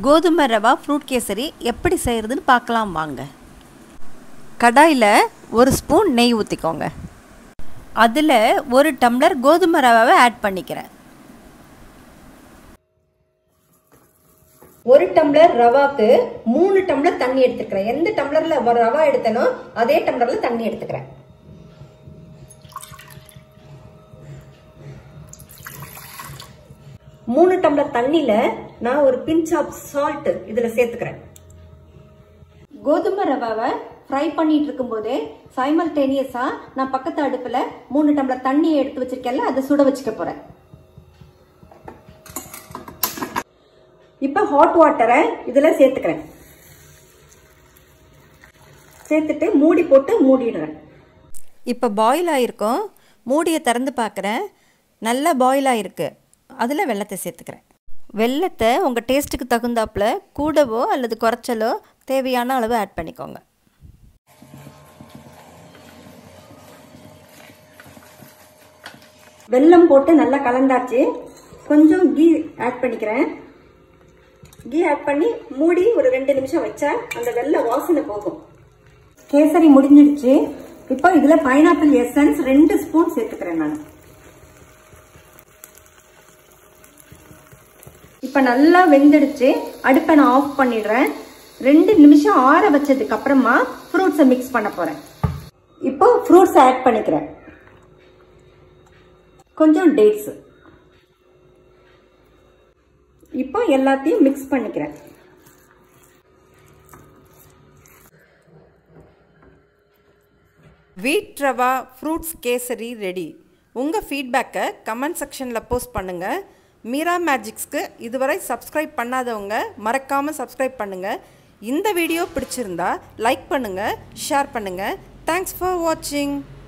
கோதுமை ரவா ஃப்ரூட் கேசரி எப்படி செய்கிறதுன்னு பார்க்கலாம் வாங்க கடாயில் ஒரு ஸ்பூன் நெய் ஊற்றிக்கோங்க அதில் ஒரு டம்ளர் கோதுமை ரவாவை ஆட் பண்ணிக்கிறேன் ஒரு டம்ளர் ரவாக்கு மூணு டம்ளர் தண்ணி எடுத்துக்கிறேன் எந்த டம்ளர்ல வ- ரவா எடுத்தனோ அதே டம்ளர்ல தண்ணி எடுத்துக்கிறேன் மூணு டம்ளர் தண்ணியில நான் ஒரு பிஞ்ச் ஆஃப் சால்ட் இதுல சேர்த்துக்கிறேன் கோதுமை ரவாவை ஃப்ரை பண்ணிட்டு இருக்கும்போதே சைமல்டேனியஸா நான் பக்கத்து அடுப்புல மூணு டம்ளர் தண்ணியை எடுத்து வச்சிருக்கேன்ல அதை சுட வச்சுக்க போறேன் இப்ப ஹாட் வாட்டரை இதுல சேர்த்துக்கிறேன் சேர்த்துட்டு மூடி போட்டு மூடிடுறேன் இப்போ பாயில் ஆகிருக்கும் மூடியை திறந்து பார்க்குறேன் நல்லா பாயில் ஆகிருக்கு அதில் வெள்ளத்தை சேர்த்துக்கிறேன் வெள்ளத்தை உங்கள் டேஸ்ட்டுக்கு தகுந்தாப்புல கூடவோ அல்லது குறைச்சலோ தேவையான அளவு ஆட் பண்ணிக்கோங்க வெல்லம் போட்டு நல்லா கலந்தாச்சு கொஞ்சம் கீ ஆட் பண்ணிக்கிறேன் கீ ஆட் பண்ணி மூடி ஒரு ரெண்டு நிமிஷம் வச்சா அந்த வெள்ளை வாசனை போகும் கேசரி முடிஞ்சிடுச்சு இப்போ இதுல பைனாப்பிள் எசன்ஸ் ரெண்டு ஸ்பூன் சேர்த்துக்கிறேன் நான் இப்ப நல்லா வெந்துடுச்சு அடுப்பை நான் ஆஃப் பண்ணிடுறேன் ரெண்டு நிமிஷம் ஆற வச்சதுக்கு அப்புறமா ஃப்ரூட்ஸை மிக்ஸ் பண்ண போறேன் இப்போ ஃப்ரூட்ஸ் ஆட் பண்ணிக்கிறேன் கொஞ்சம் டேட்ஸ் இப்போ எல்லாத்தையும் மிக்ஸ் பண்ணிக்கிறேன் வீட் ரவா ஃப்ரூட்ஸ் கேசரி ரெடி உங்கள் ஃபீட்பேக்கை கமெண்ட் செக்ஷனில் போஸ்ட் பண்ணுங்கள் மீரா மேஜிக்ஸ்க்கு இதுவரை சப்ஸ்கிரைப் பண்ணாதவங்க மறக்காமல் சப்ஸ்கிரைப் பண்ணுங்கள் இந்த வீடியோ பிடிச்சிருந்தா லைக் பண்ணுங்கள் ஷேர் பண்ணுங்கள் தேங்க்ஸ் ஃபார் வாட்சிங்